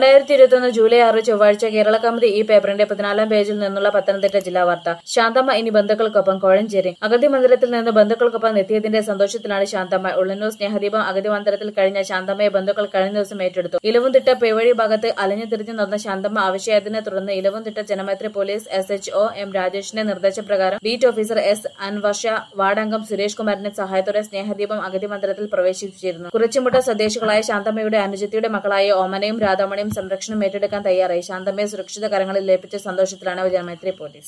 രണ്ടായിരത്തി ഇരുപത്തൊന്ന് ജൂലൈ ആറ് ചൊവ്വാഴ്ച കേരള കമ്മിറ്റി ഈ പേപ്പറിന്റെ പതിനാലാം പേജിൽ നിന്നുള്ള പത്തനംതിട്ട ജില്ലാ വാർത്ത ശാന്തമ്മ ഇനി ബന്ധുക്കൾക്കൊപ്പം കോഴഞ്ചേരി അഗതി മന്ദിരത്തിൽ നിന്ന് ബന്ധുക്കൾക്കൊപ്പം എത്തിയതിന്റെ സന്തോഷത്തിലാണ് ശാന്തമ്മ ഉള്ളന്നൂർ സ്നേഹദീപം അഗതി മന്ദിരത്തിൽ കഴിഞ്ഞ ശാന്തമ്മയെ ബന്ധുക്കൾ കഴിഞ്ഞ ദിവസം ഏറ്റെടുത്തു ഇലവുംതിട്ട പേവഴി ഭാഗത്ത് അലഞ്ഞു തിരിഞ്ഞു നടന്ന ശാന്തമ്മ ആവശ്യത്തിനെ തുടർന്ന് Elavumthitta Janamaithri police S H O M രാജേഷിന്റെ നിർദ്ദേശപ്രകാരം ബീറ്റ് ഓഫീസർ എസ് അൻവർഷ വാർഡംഗം സുരേഷ് കുമാറിന്റെ സഹായത്തോടെ സ്നേഹദീപം അഗതി മന്ദിരത്തിൽ പ്രവേശിപ്പിച്ചിരുന്നു കുറച്ചുമുട്ട സ്വദേശികളായ ശാന്തമ്മയുടെ അനുജത്തിയുടെ മക്കളായ ഓമനയും രാധാമണിയും സംരക്ഷണം ഏറ്റെടുക്കാൻ തയ്യാറായി ശാന്തമ്മയെ സുരക്ഷിത കരങ്ങളിൽ ലഭിച്ച സന്തോഷത്തിലാണ് ജനമൈത്രി പോലീസ്